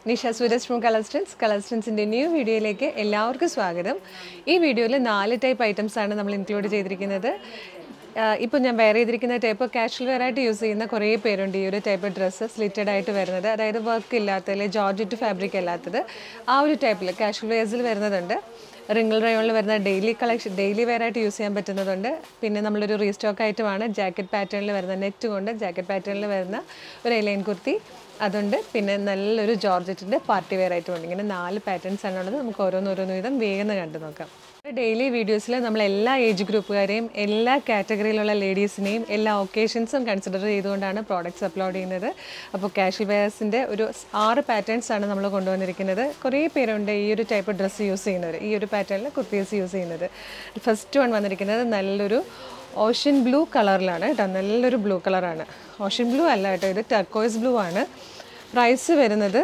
Nisha Sooraj from കളസ്റ്റൻസ് കളസ്റ്റൻസിൻ്റെ new വീഡിയോയിലേക്ക് എല്ലാവർക്കും സ്വാഗതം ഈ വീഡിയോയിൽ നാല് ടൈപ്പ് ഐറ്റംസ് ആണ് നമ്മൾ ഇൻക്ലൂഡ് ചെയ്തിരിക്കുന്നത് ഇപ്പോൾ ഞാൻ വെയർ ചെയ്തിരിക്കുന്ന ടൈപ്പ് കാഷ്വൽ വെയർ ആയിട്ട് യൂസ് ചെയ്യുന്ന കുറേ പേരുണ്ട് ഈ ഒരു ടൈപ്പ് ഡ്രസ്സ് സ്ലിറ്റഡ് ആയിട്ട് വരുന്നത് അതായത് വർക്ക് ഇല്ലാത്തതിൽ ജോർജറ്റ് ഫാബ്രിക് അല്ലാത്തത് ആ ഒരു ടൈപ്പിൽ കാഷ്വൽ വെയർസിൽ വരുന്നതുണ്ട് റിംഗിൾ റയോണിൽ വരുന്ന ഡെയിലി കളക്ഷൻ ഡെയിലി വെയർ ആയിട്ട് യൂസ് ചെയ്യാൻ പറ്റുന്നതുണ്ട് പിന്നെ നമ്മളൊരു റീസ്റ്റോക്ക് ഐറ്റമാണ് ജാക്കറ്റ് പാറ്റേണിൽ വരുന്ന നെറ്റ് കൊണ്ട് ജാക്കറ്റ് പാറ്റേണിൽ വരുന്ന ഒരു എലൈൻ കുർത്തി അതുണ്ട് പിന്നെ നല്ലൊരു ജോർജറ്റിൻ്റെ പാർട്ടി വെയർ ആയിട്ടും ഉണ്ട് ഇങ്ങനെ നാല് പാറ്റേൺസ് ആണുള്ളത് നമുക്ക് ഓരോന്നോരോന്ന് വീതം വേഗം കണ്ടു നോക്കാം ഡെയിലി വീഡിയോസിൽ നമ്മൾ എല്ലാ ഏജ് ഗ്രൂപ്പുകാരെയും എല്ലാ കാറ്റഗറിയിലുള്ള ലേഡീസിനെയും എല്ലാ ഒക്കേഷൻസും കൺസിഡർ ചെയ്തുകൊണ്ടാണ് പ്രോഡക്റ്റ്സ് അപ്ലോഡ് ചെയ്യുന്നത് അപ്പോൾ കാഷ്വൽ വെയർസിൻ്റെ ഒരു സ് ആറ് പാറ്റേൺസ് ആണ് നമ്മൾ കൊണ്ടുവന്നിരിക്കുന്നത് കുറേ പേരുണ്ട് ഈ ഒരു ടൈപ്പ് ഡ്രസ്സ് യൂസ് ചെയ്യുന്നവർ ഈ ഒരു പാറ്റേണിൽ കുർത്തീസ് യൂസ് ചെയ്യുന്നത് ഫസ്റ്റ് വൺ വന്നിരിക്കുന്നത് നല്ലൊരു ഓഷ്യൻ ബ്ലൂ കളറിലാണ് കേട്ടോ നല്ലൊരു ബ്ലൂ കളറാണ് ഓഷ്യൻ ബ്ലൂ അല്ല കേട്ടോ ഇത് ടർക്കോയ്സ് ബ്ലൂ ആണ് പ്രൈസ് വരുന്നത്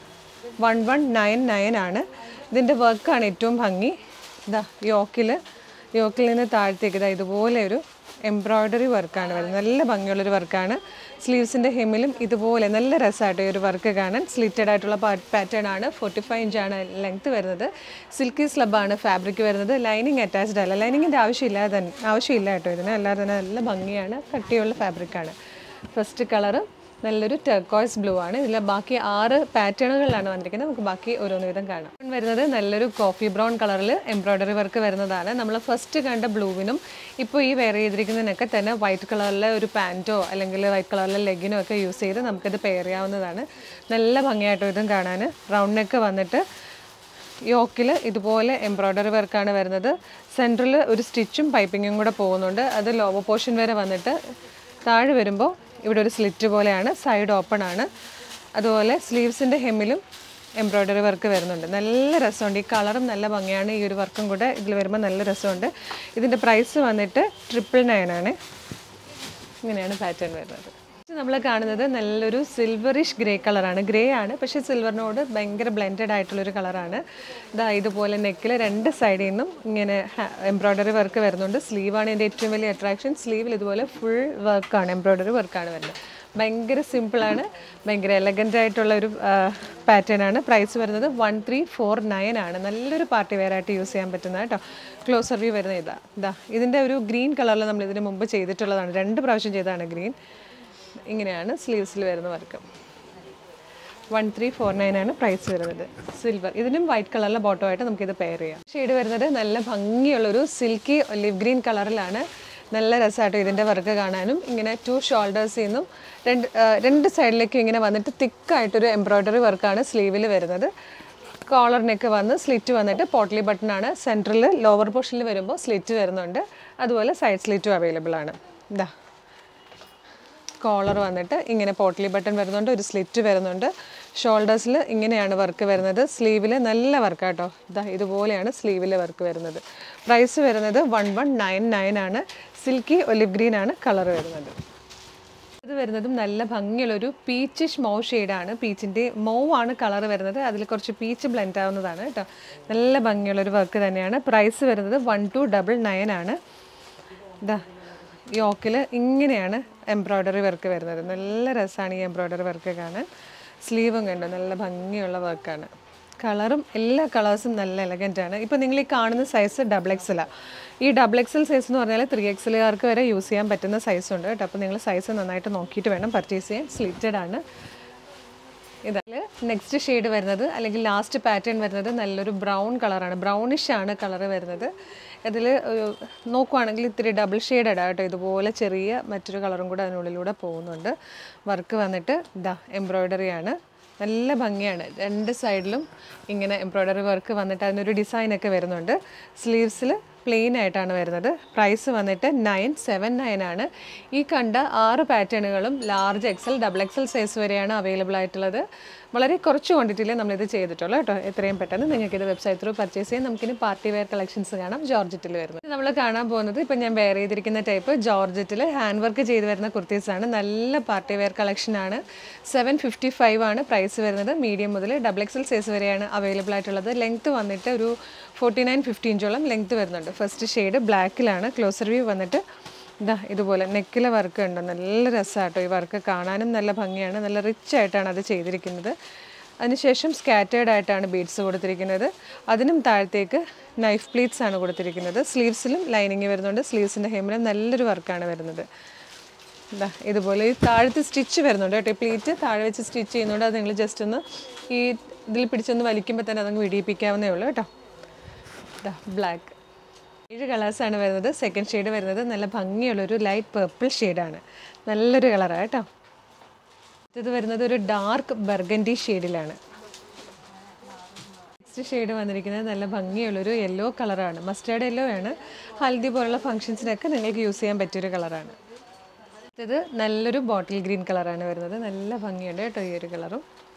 വൺ വൺ നയൻ നയൻ ആണ് ഇതിൻ്റെ വർക്കാണ് ഏറ്റവും ഭംഗി ഇതാ യോക്കിൽ യോക്കിൽ നിന്ന് താഴത്തേക്ക് ഇതാ ഇതുപോലെ ഒരു എംബ്രോയ്ഡറി വർക്കാണ് വരുന്നത് നല്ല ഭംഗിയുള്ളൊരു വർക്കാണ് സ്ലീവ്സിൻ്റെ ഹെമ്മിലും ഇതുപോലെ നല്ല രസമായിട്ട് ഈ ഒരു വർക്ക് കാണാൻ സ്ലിറ്റഡ് ആയിട്ടുള്ള പാറ്റേൺ ആണ് ഫോർട്ടി ഫൈവ് ഇഞ്ചാണ് ലെങ്ത് വരുന്നത് സിൽക്കി സ്ലബാണ് ഫാബ്രിക് വരുന്നത് ലൈനിങ് അറ്റാച്ച്ഡ് അല്ല ലൈനിങ്ങിൻ്റെ ആവശ്യമില്ല തന്നെ ആവശ്യമില്ല കേട്ടോ ഇതിന് അല്ലാതെ തന്നെ നല്ല ഭംഗിയാണ് കട്ടിയുള്ള ഫാബ്രിക്കാണ് ഫസ്റ്റ് കളറ് നല്ലൊരു ടെർക്കോയ്സ് ബ്ലൂ ആണ് ഇതിൽ ബാക്കി ആറ് പാറ്റേണുകളിലാണ് വന്നിരിക്കുന്നത് നമുക്ക് ബാക്കി ഓരോന്ന് വിധം കാണാം വരുന്നത് നല്ലൊരു കോഫി ബ്രൗൺ കളറിൽ എംബ്രോയ്ഡറി വർക്ക് വരുന്നതാണ് നമ്മൾ ഫസ്റ്റ് കണ്ട ബ്ലൂവിനും ഇപ്പോൾ ഈ വെയർ ചെയ്തിരിക്കുന്നതിനൊക്കെ തന്നെ വൈറ്റ് കളറിലെ ഒരു പാൻറ്റോ അല്ലെങ്കിൽ വൈറ്റ് കളറിലെ ലെഗിനോ ഒക്കെ യൂസ് ചെയ്ത് നമുക്കിത് പെയർ ചെയ്യാവുന്നതാണ് നല്ല ഭംഗിയായിട്ടോ ഇതും കാണാൻ റൗണ്ട് നെക്ക് വന്നിട്ട് യോക്കിൽ ഇതുപോലെ എംബ്രോയ്ഡറി വർക്കാണ് വരുന്നത് സെൻറ്ററിൽ ഒരു സ്റ്റിച്ചും പൈപ്പിങ്ങും കൂടെ പോകുന്നുണ്ട് അത് ലോവർ പോർഷൻ വരെ വന്നിട്ട് താഴെ വരുമ്പോൾ ഇവിടെ ഒരു സ്ലിറ്റ് പോലെയാണ് സൈഡ് ഓപ്പൺ ആണ് അതുപോലെ സ്ലീവ്സിൻ്റെ ഹെമ്മിലും എംബ്രോയ്ഡറി വർക്ക് വരുന്നുണ്ട് നല്ല രസമുണ്ട് ഈ കളറും നല്ല ഭംഗിയാണ് ഈ ഒരു വർക്കും കൂടെ ഇതിൽ വരുമ്പോൾ നല്ല രസമുണ്ട് ഇതിൻ്റെ പ്രൈസ് വന്നിട്ട് ട്രിപ്പിൾ നയൻ ആണ് ഇങ്ങനെയാണ് പാറ്റേൺ വരുന്നത് നമ്മൾ കാണുന്നത് നല്ലൊരു സിൽവറിഷ് ഗ്രേ കളറാണ് ഗ്രേ ആണ് പക്ഷേ സിൽവറിനോട് ഭയങ്കര ബ്ലെൻഡഡ് ആയിട്ടുള്ളൊരു കളറാണ് ഇതാ ഇതുപോലെ നെക്കിൽ രണ്ട് സൈഡിൽ നിന്നും ഇങ്ങനെ എംബ്രോയ്ഡറി വർക്ക് വരുന്നുണ്ട് സ്ലീവാണ് ഇതിൻ്റെ ഏറ്റവും വലിയ അട്രാക്ഷൻ സ്ലീവിൽ ഇതുപോലെ ഫുൾ വർക്കാണ് എംബ്രോയ്ഡറി വർക്കാണ് വരുന്നത് ഭയങ്കര സിമ്പിളാണ് ഭയങ്കര എലഗൻ്റ് ആയിട്ടുള്ള ഒരു പാറ്റേൺ ആണ് പ്രൈസ് വരുന്നത് വൺ ത്രീ ഫോർ നയൻ ആണ് നല്ലൊരു പാർട്ടി വെയർ ആയിട്ട് യൂസ് ചെയ്യാൻ പറ്റുന്ന കേട്ടോ ക്ലോസർ വ്യൂ വരുന്ന ഇതാ ഇതാ ഇതിൻ്റെ ഒരു ഗ്രീൻ കളറിൽ നമ്മൾ ഇതിന് മുമ്പ് ചെയ്തിട്ടുള്ളതാണ് രണ്ട് പ്രാവശ്യം ചെയ്തതാണ് ഗ്രീൻ ഇങ്ങനെയാണ് സ്ലീവ്സിൽ വരുന്ന work one three four nine ആണ് പ്രൈസ് വരുന്നത് സിൽവർ ഇതിനും വൈറ്റ് കളറിലെ ബോട്ടോ ആയിട്ട് നമുക്കിത് പെയർ ചെയ്യാം ഷെയ്ഡ് വരുന്നത് നല്ല ഭംഗിയുള്ളൊരു സിൽക്കി ഒലിവ് ഗ്രീൻ കളറിലാണ് നല്ല രസമായിട്ട് ഇതിൻ്റെ വർക്ക് കാണാനും ഇങ്ങനെ ടു ഷോൾഡേഴ്സിൽ നിന്നും രണ്ട് രണ്ട് സൈഡിലേക്കും ഇങ്ങനെ വന്നിട്ട് തിക്കായിട്ടൊരു എംബ്രോയ്ഡറി വർക്കാണ് സ്ലീവിൽ വരുന്നത് കോളർ നെക്ക് വന്ന് സ്ലിറ്റ് വന്നിട്ട് പോട്ട്ലി ബട്ടണാണ് സെൻറ്ററിൽ ലോവർ പോർഷനിൽ വരുമ്പോൾ സ്ലിറ്റ് വരുന്നുണ്ട് അതുപോലെ സൈഡ് സ്ലിറ്റും അവൈലബിൾ ആണ് ഇതാ കോളർ വന്നിട്ട് ഇങ്ങനെ പോട്ട്ലി ബട്ടൺ വരുന്നുണ്ട് ഒരു സ്ലിറ്റ് വരുന്നുണ്ട് ഷോൾഡേഴ്സിൽ ഇങ്ങനെയാണ് വർക്ക് വരുന്നത് സ്ലീവിൽ നല്ല വർക്കാട്ടോ ഇതാ ഇതുപോലെയാണ് സ്ലീവിൽ വർക്ക് വരുന്നത് പ്രൈസ് വരുന്നത് വൺ വൺ നയൻ നയൻ ആണ് സിൽക്കി ഒലിവ് ഗ്രീൻ ആണ് കളർ വരുന്നത് ഇത് വരുന്നതും നല്ല ഭംഗിയുള്ളൊരു പീച്ചിഷ് മൗ ഷെയ്ഡാണ് പീച്ചിൻ്റെ മൗ ആണ് കളർ വരുന്നത് അതിൽ കുറച്ച് പീച്ച് ബ്ലെൻഡ് ആവുന്നതാണ് കേട്ടോ നല്ല ഭംഗിയുള്ളൊരു വർക്ക് തന്നെയാണ് പ്രൈസ് വരുന്നത് വൺ ടു ഡബിൾ നയൻ ആണ് ഇതാ യോക്കിൽ ഇങ്ങനെയാണ് എംബ്രോയ്ഡറി വർക്ക് വരുന്നത് നല്ല രസമാണ് ഈ എംബ്രോയ്ഡറി വർക്ക് കാണാൻ സ്ലീവും കണ്ടു നല്ല ഭംഗിയുള്ള വർക്കാണ് കളറും എല്ലാ കളേഴ്സും നല്ല എലഗൻ്റ് ആണ് ഇപ്പോൾ നിങ്ങൾ ഈ കാണുന്ന സൈസ് ഡബിൾ എക്സലാണ് ഈ ഡബിൾ എക്സൽ സൈസ് എന്ന് പറഞ്ഞാൽ ത്രീ എക്സലുകാർക്ക് വരെ യൂസ് ചെയ്യാൻ പറ്റുന്ന സൈസ് ഉണ്ട് കേട്ടോ അപ്പോൾ നിങ്ങൾ സൈസ് നന്നായിട്ട് നോക്കിയിട്ട് വേണം പർച്ചേസ് ചെയ്യാൻ സ്ലിറ്റഡ് ആണ് ഇതിൽ നെക്സ്റ്റ് ഷെയ്ഡ് വരുന്നത് അല്ലെങ്കിൽ ലാസ്റ്റ് പാറ്റേൺ വരുന്നത് നല്ലൊരു ബ്രൗൺ കളറാണ് ബ്രൗണിഷ് ആണ് കളർ വരുന്നത് അതിൽ ഒരു നോക്കുവാണെങ്കിൽ ഇത്തിരി ഡബിൾ ഷെയ്ഡഡ് ആട്ടോ ഇതുപോലെ ചെറിയ മറ്റൊരു കളറും കൂടെ അതിനുള്ളിലൂടെ പോകുന്നുണ്ട് വർക്ക് വന്നിട്ട് ഇതാ എംബ്രോയ്ഡറി ആണ് നല്ല ഭംഗിയാണ് രണ്ട് സൈഡിലും ഇങ്ങനെ എംബ്രോയ്ഡറി വർക്ക് വന്നിട്ട് അതിനൊരു ഡിസൈനൊക്കെ വരുന്നുണ്ട് സ്ലീവ്സിൽ പ്ലെയിൻ ആയിട്ടാണ് വരുന്നത് പ്രൈസ് വന്നിട്ട് നയൻ സെവൻ നയൻ ആണ് ഈ കണ്ട ആറ് പാറ്റേണുകളും large XL double XL size വരെയാണ് അവൈലബിൾ ആയിട്ടുള്ളത് വളരെ കുറച്ച് ക്വാണ്ടിറ്റിയിൽ നമ്മളിത് ചെയ്തിട്ടുള്ളൂ കേട്ടോ എത്രയും പെട്ടെന്ന് നിങ്ങൾക്ക് ഇത് വെബ്സൈറ്റ് ത്രൂ പർച്ചേസ് ചെയ്യാം നമുക്കിനി പാർട്ടി വെയർ കളക്ഷൻസ് കാണാം ജോർജറ്റിൽ വരുന്നത് നമ്മൾ കാണാൻ പോകുന്നത് ഇപ്പം ഞാൻ വെയർ ചെയ്തിരിക്കുന്ന ടൈപ്പ് ജോർജറ്റിൽ ഹാൻഡ് വർക്ക് ചെയ്ത് വരുന്ന കുർത്തീസാണ് നല്ല പാർട്ടി വെയർ കളക്ഷനാണ് സെവൻ ഫിഫ്റ്റി ഫൈവ് ആണ് പ്രൈസ് വരുന്നത് മീഡിയം മുതൽ ഡബിൾ എക്സൽ സൈസ് വരെയാണ് അവൈലബിൾ ആയിട്ടുള്ളത് ലെങ്ത്ത് വന്നിട്ട് ഒരു ഫോർട്ടി നയൻ ഫിഫ്റ്റി ഇഞ്ചോളം ലെങ്ത്ത് വരുന്നുണ്ട് ഫസ്റ്റ് ഷെയ്ഡ് ബ്ലാക്കിലാണ് ക്ലോസർ വ്യൂ വന്നിട്ട് ഇതാ ഇതുപോലെ നെക്കിലെ വർക്ക് ഉണ്ട് നല്ല രസമാട്ടോ ഈ വർക്ക് കാണാനും നല്ല ഭംഗിയാണ് നല്ല റിച്ച് ആയിട്ടാണ് അത് ചെയ്തിരിക്കുന്നത് അതിനുശേഷം സ്കാറ്റേർഡ് ആയിട്ടാണ് ബീഡ്സ് കൊടുത്തിരിക്കുന്നത് അതിനും താഴത്തേക്ക് നൈഫ് പ്ലീറ്റ്സ് ആണ് കൊടുത്തിരിക്കുന്നത് സ്ലീവ്സിലും ലൈനിങ് വരുന്നുണ്ട് സ്ലീവ്സിൻ്റെ ഹെമ്മിലും നല്ലൊരു വർക്കാണ് വരുന്നത് ഇതാ ഇതുപോലെ ഈ താഴത്ത് സ്റ്റിച്ച് വരുന്നുണ്ട് കേട്ടോ ഈ പ്ലീറ്റ് താഴെ വെച്ച് സ്റ്റിച്ച് ചെയ്യുന്നുണ്ട് അത് നിങ്ങൾ ജസ്റ്റ് ഒന്ന് ഈ ഇതിൽ പിടിച്ചൊന്ന് വലിക്കുമ്പോൾ തന്നെ അതങ്ങ് വിടിയിപ്പിക്കാവുന്നേ ഉള്ളൂ കേട്ടോ ഇതാ ബ്ലാക്ക് ഏഴ് കളേഴ്സാണ് വരുന്നത് സെക്കൻഡ് ഷെയ്ഡ് വരുന്നത് നല്ല ഭംഗിയുള്ളൊരു ലൈറ്റ് പർപ്പിൾ ഷെയ്ഡാണ് നല്ലൊരു കളറാണ് കേട്ടോ ഇത് വരുന്നത് ഒരു ഡാർക്ക് ബർഗൻഡി ഷെയ്ഡിലാണ് നെക്സ്റ്റ് ഷെയ്ഡ് വന്നിരിക്കുന്നത് നല്ല ഭംഗിയുള്ളൊരു യെല്ലോ കളറാണ് മസ്റ്റേർഡ് യെല്ലോ ആണ് ഹൽദി പോലുള്ള ഫംഗ്ഷൻസിനൊക്കെ നിങ്ങൾക്ക് യൂസ് ചെയ്യാൻ പറ്റിയൊരു കളറാണ് ഇത് നല്ലൊരു ബോട്ടിൽ ഗ്രീൻ കളറാണ് വരുന്നത് നല്ല ഭംഗിയുണ്ട് കേട്ടോ ഈ ഒരു കളറും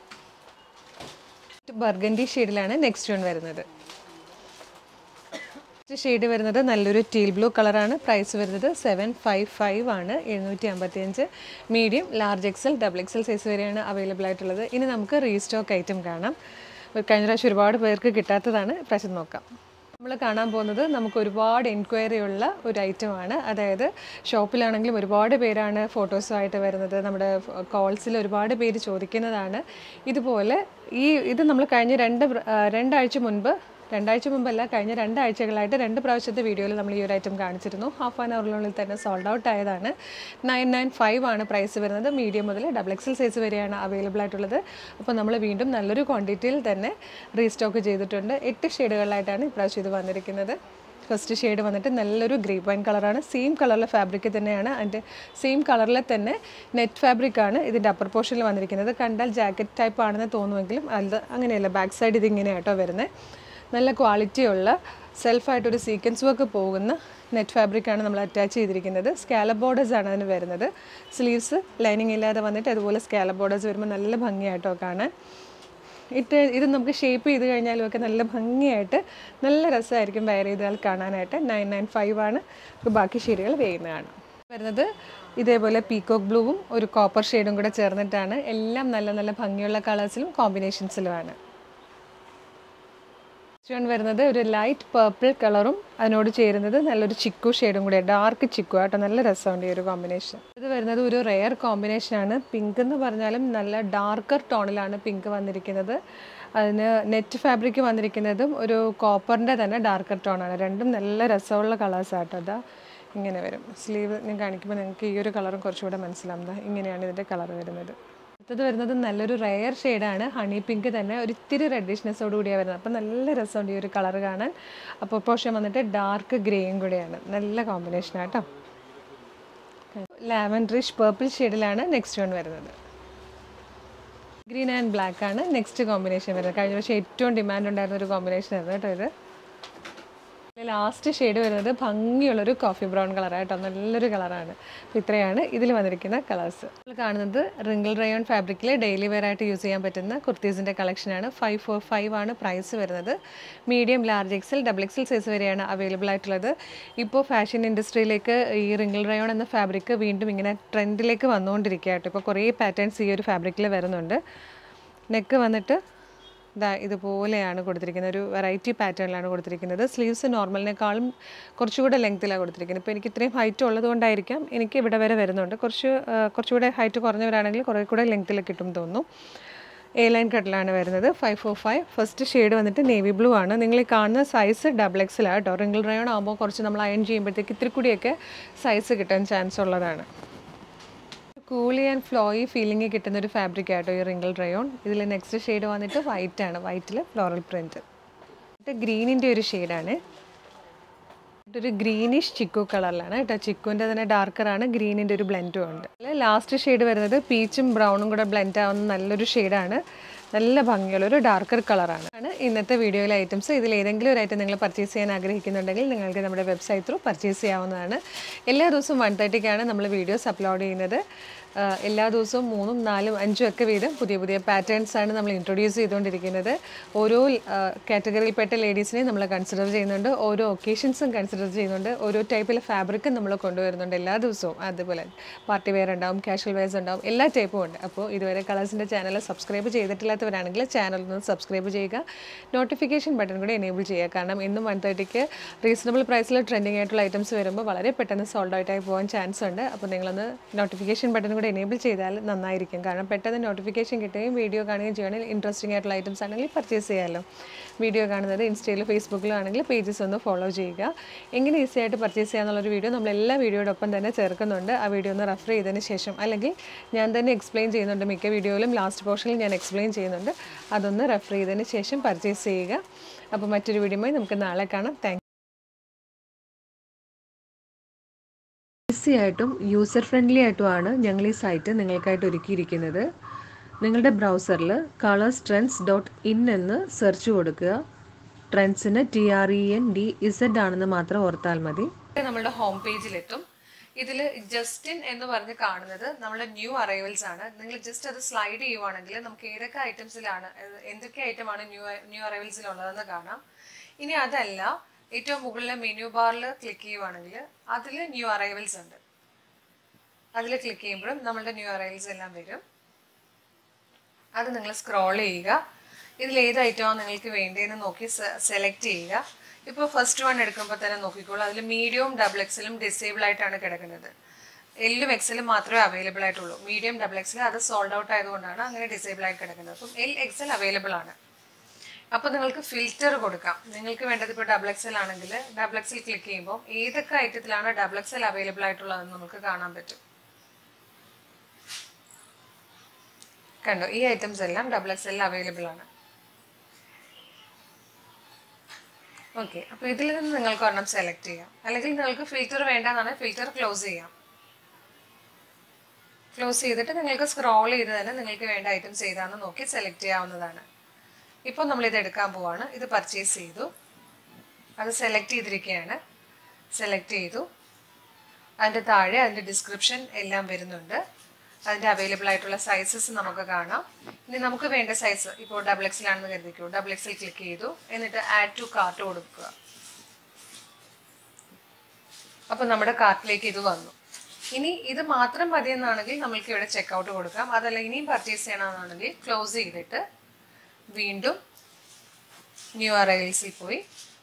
ബർഗൻഡി ഷെയ്ഡിലാണ് നെക്സ്റ്റ് വൺ വരുന്നത് നെക്സ്റ്റ് ഷെയ്ഡ് വരുന്നത് നല്ലൊരു ടീൽ ബ്ലൂ കളറാണ് പ്രൈസ് വരുന്നത് സെവൻ ഫൈവ് ഫൈവ് ആണ് എഴുന്നൂറ്റി അമ്പത്തിയഞ്ച് medium large XL double XL size വരെയാണ് അവൈലബിൾ ആയിട്ടുള്ളത് ഇനി നമുക്ക് റീസ്റ്റോക്ക് ഐറ്റം കാണാം കഴിഞ്ഞ പ്രാവശ്യം ഒരുപാട് പേർക്ക് കിട്ടാത്തതാണ് പ്രാവശ്യം നോക്കാം നമ്മൾ കാണാൻ പോകുന്നത് നമുക്ക് ഒരുപാട് എൻക്വയറി ഉള്ള ഒരു ഐറ്റമാണ് അതായത് ഷോപ്പിലാണെങ്കിലും ഒരുപാട് പേരാണ് ഫോട്ടോസുമായിട്ട് വരുന്നത് നമ്മുടെ കോൾസിൽ ഒരുപാട് പേര് ചോദിക്കുന്നതാണ് ഇതുപോലെ ഈ ഇത് നമ്മൾ കഴിഞ്ഞ രണ്ട് പ്ര- ആ, രണ്ടാഴ്ച മുൻപ് രണ്ടാഴ്ച മുമ്പല്ല കഴിഞ്ഞ രണ്ടാഴ്ചകളായിട്ട് രണ്ട് പ്രാവശ്യത്തെ വീഡിയോയിൽ നമ്മൾ ഈ ഒരു ഐറ്റം കാണിച്ചിരുന്നു ഹാഫ് ആൻ അവറിനുള്ളിൽ തന്നെ സോൾഡ് ഔട്ട് ആയതാണ് നയൻ നയൻ ഫൈവ് ആണ് പ്രൈസ് വരുന്നത് മീഡിയം മുതൽ ഡബിൾ എക്സൽ സൈസ് വരെയാണ് അവൈലബിൾ ആയിട്ടുള്ളത് അപ്പോൾ നമ്മൾ വീണ്ടും നല്ലൊരു ക്വാണ്ടിറ്റിയിൽ തന്നെ റീസ്റ്റോക്ക് ചെയ്തിട്ടുണ്ട് എട്ട് ഷെയ്ഡുകളിലായിട്ടാണ് ഇപ്രാവശ്യം ഇത് വന്നിരിക്കുന്നത് ഫസ്റ്റ് ഷെയ്ഡ് വന്നിട്ട് നല്ലൊരു ഗ്രേ വൈൻ കളറാണ് സെയിം കളറിലെ ഫാബ്രിക് തന്നെയാണ് അതിൻ്റെ സെയിം കളറിലെ തന്നെ നെറ്റ് ഫാബ്രിക് ആണ് ഇതിൻ്റെ അപ്പർ പോർഷനിൽ വന്നിരിക്കുന്നത് കണ്ടാൽ ജാക്കറ്റ് ടൈപ്പ് ആണെന്ന് തോന്നുമെങ്കിലും അത് അങ്ങനെയല്ല ബാക്ക് സൈഡ് ഇതിങ്ങനെ ആട്ടോ വരുന്നത് നല്ല ക്വാളിറ്റിയുള്ള സെൽഫായിട്ടൊരു സീക്വൻസ് വർക്ക് പോകുന്ന നെറ്റ് ഫാബ്രിക്കാണ് നമ്മൾ അറ്റാച്ച് ചെയ്തിരിക്കുന്നത് സ്കാലപ്പ് ബോർഡേഴ്സ് ആണ് അതിന് വരുന്നത് സ്ലീവ്സ് ലൈനിങ് ഇല്ലാതെ വന്നിട്ട് അതുപോലെ സ്കാലപ്പ് ബോർഡേഴ്സ് വരുമ്പോൾ നല്ല ഭംഗിയായിട്ടോ കാണാൻ ഇട്ട് ഇത് നമുക്ക് ഷേപ്പ് ചെയ്ത് കഴിഞ്ഞാലും ഒക്കെ നല്ല ഭംഗിയായിട്ട് നല്ല രസമായിരിക്കും വെയർ ചെയ്താൽ കാണാനായിട്ട് നയൻ നയൻ ഫൈവ് ആണ് നമുക്ക് ബാക്കി ഷെയ്ഡുകൾ വേയുന്നതാണ് വരുന്നത് ഇതേപോലെ പീകോക്ക് ബ്ലൂവും ഒരു കോപ്പർ ഷെയ്ഡും കൂടെ ചേർന്നിട്ടാണ് എല്ലാം നല്ല നല്ല ഭംഗിയുള്ള കളേഴ്സിലും കോമ്പിനേഷൻസിലുമാണ് സ്റ്റോൺ വരുന്നത് ഒരു ലൈറ്റ് പേർപ്പിൾ കളറും അതിനോട് ചേരുന്നത് നല്ലൊരു ചിക്കു ഷെയ്ഡും കൂടെ ഡാർക്ക് ചിക്കു ആട്ടോ നല്ല രസമുണ്ട് ഈ ഒരു കോമ്പിനേഷൻ ഇത് വരുന്നത് ഒരു റെയർ കോമ്പിനേഷനാണ് പിങ്ക് എന്ന് പറഞ്ഞാലും നല്ല ഡാർക്കർ ടോണിലാണ് പിങ്ക് വന്നിരിക്കുന്നത് അതിന് നെറ്റ് ഫാബ്രിക് വന്നിരിക്കുന്നതും ഒരു കോപ്പറിൻ്റെ തന്നെ ഡാർക്കർ ടോണാണ് രണ്ടും നല്ല രസമുള്ള കളേഴ്സ് ആട്ടോ അതാ ഇങ്ങനെ വരും സ്ലീവ് ഞാൻ കാണിക്കുമ്പോൾ നിങ്ങൾക്ക് ഈ ഒരു കളറും കുറച്ചുകൂടെ മനസ്സിലാവും ദാ ഇങ്ങനെയാണ് ഇതിൻ്റെ കളർ വരുന്നത് അടുത്തത് വരുന്നത് നല്ലൊരു റെയർ ഷെയ്ഡാണ് ഹണി പിങ്ക് തന്നെ ഒരു ഇത്തിരി റെഡിഷ്നെസ്സോട് കൂടിയാണ് വരുന്നത് അപ്പോൾ നല്ല രസമുണ്ട് ഈ ഒരു കളർ കാണാൻ അപ്പോൾ പോഷൻ വന്നിട്ട് ഡാർക്ക് ഗ്രേയും കൂടെയാണ് നല്ല കോമ്പിനേഷൻ ആട്ടോ ലാവൻഡറിഷ് പേർപ്പിൾ ഷെയ്ഡിലാണ് നെക്സ്റ്റ് വൺ വരുന്നത് ഗ്രീൻ ആൻഡ് ബ്ലാക്ക് ആണ് നെക്സ്റ്റ് കോമ്പിനേഷൻ വരുന്നത് കഴിഞ്ഞ വർഷം ഏറ്റവും ഡിമാൻഡ് ഉണ്ടായിരുന്ന ഒരു കോമ്പിനേഷൻ ആയിരുന്നു കേട്ടോ ഇത് ലാസ്റ്റ് ഷെയ്ഡ് വരുന്നത് ഭംഗിയുള്ളൊരു കോഫി ബ്രൗൺ കളറാണ് കേട്ടോ നല്ലൊരു കളറാണ് അപ്പോൾ ഇത്രയാണ് ഇതിൽ വന്നിരിക്കുന്ന കളേഴ്സ് നമ്മൾ കാണുന്നത് റിങ്കിൾ റയോൺ ഫാബ്രിക്കിൽ ഡെയിലി വെയർ ആയിട്ട് യൂസ് ചെയ്യാൻ പറ്റുന്ന കുർത്തീസിൻ്റെ കളക്ഷനാണ് ഫൈവ് ഫോർ ഫൈവ് ആണ് പ്രൈസ് വരുന്നത് medium large XL double XL size വരെയാണ് അവൈലബിൾ ആയിട്ടുള്ളത് ഇപ്പോൾ ഫാഷൻ ഇൻഡസ്ട്രിയിലേക്ക് ഈ റിങ്കിൾ റയോൺ എന്ന ഫാബ്രിക് വീണ്ടും ഇങ്ങനെ ട്രെൻഡിലേക്ക് വന്നുകൊണ്ടിരിക്കുക കേട്ടോ ഇപ്പോൾ കുറേ പാറ്റേൺസ് ഈ ഒരു ഫാബ്രിക്കിൽ വരുന്നുണ്ട് നെക്ക് വന്നിട്ട് ഇതാ ഇതുപോലെയാണ് കൊടുത്തിരിക്കുന്നത് ഒരു വെറൈറ്റി പാറ്റേണിലാണ് കൊടുത്തിരിക്കുന്നത് സ്ലീവ്സ് നോർമലിനേക്കാളും കുറച്ചുകൂടെ ലെങ്ത്തിലാണ് കൊടുത്തിരിക്കുന്നത് ഇപ്പോൾ എനിക്ക് ഇത്രയും ഹൈറ്റ് ഉള്ളത് കൊണ്ടായിരിക്കാം എനിക്ക് ഇവിടെ വരെ വരുന്നുണ്ട് കുറച്ച് ആ, കുറച്ചുകൂടെ ഹൈറ്റ് കുറഞ്ഞവരാണെങ്കിൽ കുറേ കൂടെ ലെങ്ത്തിൽ കിട്ടും തോന്നുന്നു എ ലൈൻ കട്ടിലാണ് വരുന്നത് five four five first shade വന്നിട്ട് നേവി ബ്ലൂ ആണ് നിങ്ങൾ ഈ കാണുന്ന സൈസ് ഡബിൾ എക്സിലാണ് കേട്ടോ റിങ്കിൾ റയോൺ ആകുമ്പോൾ കുറച്ച് നമ്മൾ അയൺ ചെയ്യുമ്പോഴത്തേക്ക് ഇത്തിരി കൂടിയൊക്കെ സൈസ് കിട്ടാൻ ചാൻസ് ഉള്ളതാണ് കൂളി ആൻഡ് ഫ്ലോയി ഫീലിംഗ് കിട്ടുന്ന ഒരു ഫാബ്രിക് ആട്ടോ ഈ റിങ്കിൾ റയോൺ ഇതിൽ നെക്സ്റ്റ് ഷെയ്ഡ് വന്നിട്ട് വൈറ്റ് ആണ് വൈറ്റിൽ ഫ്ലോറൽ പ്രിൻറ്റ് എന്നിട്ട് ഗ്രീനിൻ്റെ ഒരു ഷെയ്ഡാണ് ഒരു ഗ്രീനിഷ് ചിക്കു കളറിലാണ് കേട്ടോ ചിക്കുവിൻ്റെ തന്നെ ഡാർക്കറാണ് ഗ്രീനിൻ്റെ ഒരു ബ്ലെൻഡും ഉണ്ട് ലാസ്റ്റ് ഷെയ്ഡ് വരുന്നത് പീച്ചും ബ്രൗണും കൂടെ ബ്ലെൻഡ് ആവുന്ന നല്ലൊരു ഷെയ്ഡാണ് നല്ല ഭംഗിയുള്ള ഒരു ഡാർക്കർ കളറാണ് ആണ് ഇന്നത്തെ വീഡിയോയിലെ ഐറ്റംസ് ഇതിൽ ഏതെങ്കിലും ഒരു ഐറ്റം നിങ്ങൾ പർച്ചേസ് ചെയ്യാൻ ആഗ്രഹിക്കുന്നുണ്ടെങ്കിൽ നിങ്ങൾക്ക് നമ്മുടെ വെബ്സൈറ്റ് ത്രൂ പർച്ചേസ് ചെയ്യാവുന്നതാണ് എല്ലാ ദിവസവും വൺ തേർട്ടിക്കാണ് നമ്മൾ വീഡിയോസ് അപ്ലോഡ് ചെയ്യുന്നത് ആ, എല്ലാ ദിവസവും മൂന്നും നാലും അഞ്ചും ഒക്കെ വീതം പുതിയ പുതിയ പാറ്റേൺസ് ആണ് നമ്മൾ ഇൻട്രൊഡ്യൂസ് ചെയ്തുകൊണ്ടിരിക്കുന്നത് ഓരോ കാറ്റഗറിയിൽപ്പെട്ട ലേഡീസിനെ നമ്മൾ കൺസിഡർ ചെയ്യുന്നുണ്ട് ഓരോ ഒക്കേഷൻസും കൺസിഡർ ചെയ്യുന്നുണ്ട് ഓരോ ടൈപ്പിലെ ഫാബ്രിക്കും നമ്മൾ കൊണ്ടുവരുന്നുണ്ട് എല്ലാ ദിവസവും അതുപോലെ പാർട്ടി വെയർ ഉണ്ടാവും കാഷ്വൽ വെയർസ് ഉണ്ടാവും എല്ലാ ടൈപ്പും ഉണ്ട് അപ്പോൾ ഇതുവരെ കളേഴ്സിൻ്റെ ചാനൽ സബ്സ്ക്രൈബ് ചെയ്തിട്ടില്ലാത്തവരാണെങ്കിൽ ചാനൽ ഒന്ന് സബ്സ്ക്രൈബ് ചെയ്യുക നോട്ടിഫിക്കേഷൻ ബട്ടൺ കൂടി എനേബിൾ ചെയ്യുക കാരണം ഇന്നും വൺ തേർട്ടിക്ക് റീസണബിൾ പ്രൈസിൽ ട്രെൻഡിങ് ആയിട്ടുള്ള ഐറ്റംസ് വരുമ്പോൾ വളരെ പെട്ടെന്ന് സോൾഡ് ഔട്ടായി പോകാൻ ചാൻസ് ഉണ്ട് അപ്പോൾ നിങ്ങളൊന്ന് നോട്ടിഫിക്കേഷൻ ബട്ടൺ കൂടി കൂടെ എനേബിൾ ചെയ്താൽ നന്നായിരിക്കും കാരണം പെട്ടെന്ന് നോട്ടിഫിക്കേഷൻ കിട്ടുകയും വീഡിയോ കാണുകയും ചെയ്യുകയാണെങ്കിൽ ഇൻട്രസ്റ്റിംഗ് ആയിട്ടുള്ള ഐറ്റംസ് ആണെങ്കിൽ പർച്ചേസ് ചെയ്യാമല്ലോ വീഡിയോ കാണുന്നത് ഇൻസ്റ്റയിലും ഫേസ്ബുക്കിലും ആണെങ്കിൽ പേജസ് ഒന്ന് ഫോളോ ചെയ്യുക എങ്ങനെ ഈസി ആയിട്ട് പർച്ചേസ് ചെയ്യാന്നുള്ളൊരു വീഡിയോ നമ്മൾ എല്ലാ വീഡിയോടൊപ്പം തന്നെ ചേർക്കുന്നുണ്ട് ആ വീഡിയോ ഒന്ന് റെഫർ ചെയ്തതിന് ശേഷം അല്ലെങ്കിൽ ഞാൻ തന്നെ എക്സ്പ്ലെയിൻ ചെയ്യുന്നുണ്ട് മിക്ക വീഡിയോയിലും ലാസ്റ്റ് പോർഷനിൽ ഞാൻ എക്സ്പ്ലെയിൻ ചെയ്യുന്നുണ്ട് അതൊന്ന് റെഫർ ചെയ്തതിന് ശേഷം പർച്ചേസ് ചെയ്യുക അപ്പോൾ മറ്റൊരു വീഡിയോയുമായി നമുക്ക് നാളെ കാണാം താങ്ക് ഈസി ആയിട്ടും യൂസർ ഫ്രണ്ട്ലി ആയിട്ടുമാണ് ഞങ്ങൾ ഈ സൈറ്റ് നിങ്ങൾക്കായിട്ട് ഒരുക്കിയിരിക്കുന്നത് നിങ്ങളുടെ ബ്രൗസറിൽ കളേഴ്സ് ട്രെൻഡ്സ് ഡോട്ട് ഇൻ എന്ന് സെർച്ച് കൊടുക്കുക ട്രെൻഡ്സിന് T R E N D Z ആണെന്ന് മാത്രം ഓർത്താൽ മതി നമ്മുടെ ഹോം പേജിലെത്തും ഇതിൽ ജസ്റ്റിൻ എന്ന് പറഞ്ഞ് കാണുന്നത് നമ്മുടെ ന്യൂ അറൈവൽസ് ആണ് നിങ്ങൾ ജസ്റ്റ് അത് സ്ലൈഡ് ചെയ്യുവാണെങ്കിൽ നമുക്ക് ഏതൊക്കെ ഐറ്റംസിലാണ് ഏത് എന്തൊക്കെ ഐറ്റമാണ് ന്യൂ ന്യൂ അറൈവൽസിലുള്ളതെന്ന് കാണാം ഇനി അതല്ല ഏറ്റവും മുകളിലെ മെനു ബാറിൽ ക്ലിക്ക് ചെയ്യുവാണെങ്കിൽ അതിൽ ന്യൂ അറൈവൽസ് ഉണ്ട് അതിൽ ക്ലിക്ക് ചെയ്യുമ്പോഴും നമ്മളുടെ ന്യൂ അറൈവൽസ് എല്ലാം വരും അത് നിങ്ങൾ സ്ക്രോൾ ചെയ്യുക ഇതിൽ ഏത് ഐറ്റമാണ് നിങ്ങൾക്ക് വേണ്ടതെന്ന് നോക്കി സെലക്ട് ചെയ്യുക ഇപ്പോൾ ഫസ്റ്റ് വൺ എടുക്കുമ്പോൾ തന്നെ നോക്കിക്കോളൂ അതിൽ മീഡിയവും ഡബിൾ എക്സലും ഡിസേബിൾ ആയിട്ടാണ് കിടക്കുന്നത് എല്ലും എക്സലും മാത്രമേ അവൈലബിൾ ആയിട്ടുള്ളൂ മീഡിയം ഡബിൾ എക്സൽ അത് സോൾഡ് ഔട്ട് ആയതുകൊണ്ടാണ് അങ്ങനെ ഡിസേബിൾ ആയി കിടക്കുന്നത് അപ്പം എൽ എക്സൽ അവൈലബിൾ ആണ് അപ്പോൾ നിങ്ങൾക്ക് ഫിൽറ്റർ കൊടുക്കാം നിങ്ങൾക്ക് വേണ്ടത് ഇപ്പോൾ ഡബിൾ എക്സൽ ആണെങ്കിൽ ഡബിൾ എക്സൽ ക്ലിക്ക് ചെയ്യുമ്പോൾ ഏതൊക്കെ ഐറ്റത്തിലാണ് ഡബിൾ എക്സൽ അവൈലബിൾ ആയിട്ടുള്ളതെന്ന് നമുക്ക് കാണാൻ പറ്റും കണ്ടോ ഈ ഐറ്റംസ് എല്ലാം ഡബിൾ എക്സ് എൽ അവൈലബിൾ ആണ് ഓക്കെ അപ്പോൾ ഇതിൽ നിന്ന് നിങ്ങൾക്ക് ഒരെണ്ണം സെലക്ട് ചെയ്യാം അല്ലെങ്കിൽ നിങ്ങൾക്ക് ഫിൽറ്റർ വേണ്ടെന്നാണ് ഫിൽറ്റർ ക്ലോസ് ചെയ്യാം ക്ലോസ് ചെയ്തിട്ട് നിങ്ങൾക്ക് സ്ക്രോൾ ചെയ്ത് തന്നെ നിങ്ങൾക്ക് വേണ്ട ഐറ്റംസ് ഏതാണെന്ന് നോക്കി സെലക്ട് ചെയ്യാവുന്നതാണ് ഇപ്പോൾ നമ്മൾ ഇത് എടുക്കാൻ പോവാണ് ഇത് പർച്ചേസ് ചെയ്തു അത് സെലക്ട് ചെയ്തിരിക്കുകയാണ് സെലക്ട് ചെയ്തു അതിൻ്റെ താഴെ അതിൻ്റെ ഡിസ്ക്രിപ്ഷൻ എല്ലാം വരുന്നുണ്ട് അതിൻ്റെ അവൈലബിൾ ആയിട്ടുള്ള സൈസസ് നമുക്ക് കാണാം ഇനി നമുക്ക് വേണ്ട സൈസ് ഇപ്പോൾ ഡബിൾ എക്സിലാണെന്ന് കരുതിക്കൂ ഡബിൾ എക്സിൽ ക്ലിക്ക് ചെയ്തു എന്നിട്ട് ആഡ് ടു കാർട്ട് കൊടുക്കുക അപ്പോൾ നമ്മുടെ കാർട്ടിലേക്ക് ഇത് വന്നു ഇനി ഇത് മാത്രം മതിയെന്നാണെങ്കിൽ നമ്മൾക്ക് ഇവിടെ ചെക്കൗട്ട് കൊടുക്കാം അതല്ല ഇനിയും പർച്ചേസ് ചെയ്യണമെന്നാണെങ്കിൽ ക്ലോസ് ചെയ്തിട്ട് വീണ്ടും ന്യൂ അറൈവൽസിൽ പോയി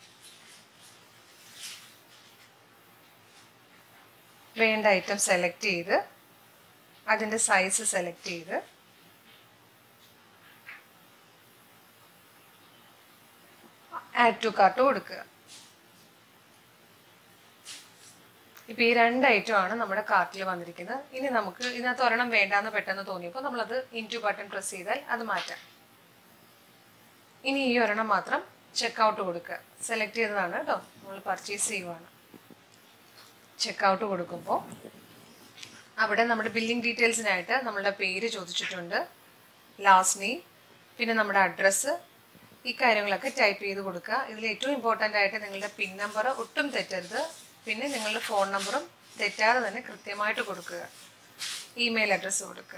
വേണ്ട ഐറ്റം സെലക്ട് ചെയ്ത് അതിൻ്റെ സൈസ് സെലക്ട് ചെയ്ത് ആഡ് ടു കാർട്ട് കൊടുക്കുക ഇപ്പം ഈ രണ്ട് ഐറ്റം ആണ് നമ്മുടെ കാർട്ടിൽ വന്നിരിക്കുന്നത് ഇനി നമുക്ക് ഇതിനകത്ത് ഒരെണ്ണം വേണ്ടാന്ന് പെട്ടെന്ന് തോന്നിയപ്പോൾ നമ്മളത് ഇൻറ്റു ബട്ടൺ പ്രസ് ചെയ്താൽ അത് മാറ്റാം ഇനി ഈ ഒരെണ്ണം മാത്രം ചെക്കൗട്ട് കൊടുക്കുക സെലക്ട് ചെയ്തതാണ് കേട്ടോ നമ്മൾ പർച്ചേസ് ചെയ്യുവാണ് ചെക്കൗട്ട് കൊടുക്കുമ്പോൾ അവിടെ നമ്മുടെ ബില്ലിംഗ് ഡീറ്റെയിൽസിനായിട്ട് നമ്മളുടെ പേര് ചോദിച്ചിട്ടുണ്ട് ലാസ്റ്റ് നെയിം പിന്നെ നമ്മുടെ അഡ്രസ്സ് ഈ കാര്യങ്ങളൊക്കെ ടൈപ്പ് ചെയ്ത് കൊടുക്കുക ഇതിൽ ഏറ്റവും ഇമ്പോർട്ടൻ്റ് ആയിട്ട് നിങ്ങളുടെ പിൻ നമ്പർ ഒട്ടും തെറ്റരുത് പിന്നെ നിങ്ങളുടെ ഫോൺ നമ്പറും തെറ്റാതെ തന്നെ കൃത്യമായിട്ട് കൊടുക്കുക ഇമെയിൽ അഡ്രസ്സ് കൊടുക്കുക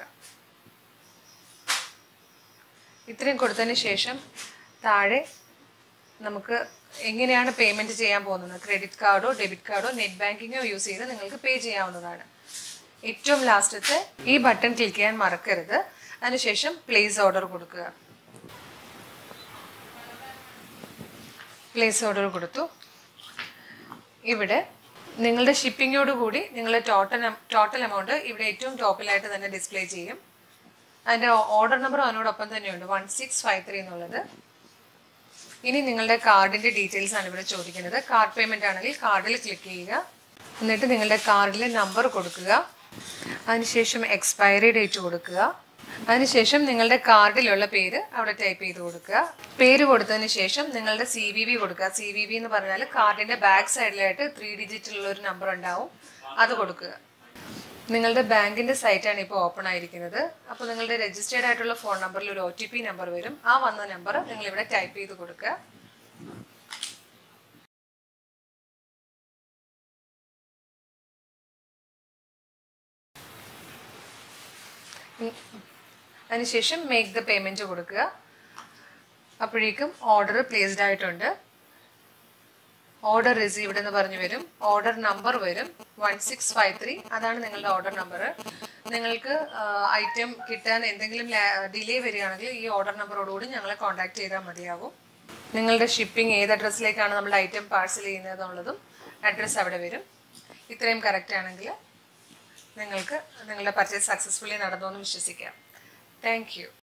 ഇത്രയും കൊടുത്തതിന് ശേഷം താഴെ നമുക്ക് എങ്ങനെയാണ് പേയ്മെൻറ്റ് ചെയ്യാൻ പോകുന്നത് ക്രെഡിറ്റ് കാർഡോ ഡെബിറ്റ് കാർഡോ നെറ്റ് ബാങ്കിങ്ങോ യൂസ് ചെയ്ത് നിങ്ങൾക്ക് പേ ചെയ്യാവുന്നതാണ് ഏറ്റവും ലാസ്റ്റത്തെ ഈ ബട്ടൺ ക്ലിക്ക് ചെയ്യാൻ മറക്കരുത് അതിനുശേഷം പ്ലേസ് ഓർഡർ കൊടുക്കുക പ്ലേസ് ഓർഡർ കൊടുത്തു ഇവിടെ നിങ്ങളുടെ ഷിപ്പിങ്ങോട് കൂടി നിങ്ങളുടെ ടോട്ടൽ ടോട്ടൽ എമൗണ്ട് ഇവിടെ ഏറ്റവും ടോപ്പിലായിട്ട് തന്നെ ഡിസ്പ്ലേ ചെയ്യും അതിൻ്റെ ഓർഡർ നമ്പർ അതിനോടൊപ്പം തന്നെയുണ്ട് വൺ സിക്സ് ഫൈവ് ത്രീ എന്നുള്ളത് ഇനി നിങ്ങളുടെ കാർഡിൻ്റെ ഡീറ്റെയിൽസ് ആണ് ഇവിടെ ചോദിക്കുന്നത് കാർഡ് പേയ്മെൻ്റ് ആണെങ്കിൽ കാർഡിൽ ക്ലിക്ക് ചെയ്യുക എന്നിട്ട് നിങ്ങളുടെ കാർഡിലെ നമ്പർ കൊടുക്കുക അതിനുശേഷം എക്സ്പയറി ഡേറ്റ് കൊടുക്കുക അതിനുശേഷം നിങ്ങളുടെ കാർഡിലുള്ള പേര് അവിടെ ടൈപ്പ് ചെയ്ത് കൊടുക്കുക പേര് കൊടുത്തതിന് ശേഷം നിങ്ങളുടെ സി വി വി കൊടുക്കുക സി വി വി എന്ന് പറഞ്ഞാൽ കാർഡിന്റെ ബാക്ക് സൈഡിലായിട്ട് ത്രീ ഡിജിറ്റിലുള്ള ഒരു നമ്പർ ഉണ്ടാവും അത് കൊടുക്കുക നിങ്ങളുടെ ബാങ്കിന്റെ സൈറ്റാണ് ഇപ്പോൾ ഓപ്പൺ ആയിരിക്കുന്നത് അപ്പോൾ നിങ്ങളുടെ രജിസ്റ്റേർഡ് ആയിട്ടുള്ള ഫോൺ നമ്പറിൽ ഒരു ഒ ടി പി നമ്പർ വരും ആ വന്ന നമ്പർ നിങ്ങൾ ഇവിടെ ടൈപ്പ് ചെയ്ത് കൊടുക്കുക അതിനുശേഷം മേക്ക് ദ പേയ്മെൻറ്റ് കൊടുക്കുക അപ്പോഴേക്കും ഓർഡർ പ്ലേസ്ഡ് ആയിട്ടുണ്ട് ഓർഡർ റിസീവ്ഡ് എന്ന് പറഞ്ഞു വരും ഓർഡർ നമ്പർ വരും വൺ സിക്സ് ഫൈവ് ത്രീ അതാണ് നിങ്ങളുടെ ഓർഡർ നമ്പർ നിങ്ങൾക്ക് ഐറ്റം കിട്ടാൻ എന്തെങ്കിലും ഡിലേ വരികയാണെങ്കിൽ ഈ ഓർഡർ നമ്പറോടുകൂടി ഞങ്ങളെ കോൺടാക്ട് ചെയ്താൽ മതിയാവും നിങ്ങളുടെ ഷിപ്പിംഗ് ഏത് അഡ്രസ്സിലേക്കാണ് നമ്മൾ ഐറ്റം പാഴ്സൽ ചെയ്യുന്നത് എന്നുള്ളതും അഡ്രസ്സ് അവിടെ വരും ഇത്രയും കറക്റ്റ് ആണെങ്കിൽ നിങ്ങൾക്ക് നിങ്ങളുടെ പർച്ചേസ് സക്സസ്ഫുള്ളി നടന്നു എന്ന് വിശ്വസിക്കാം താങ്ക് യു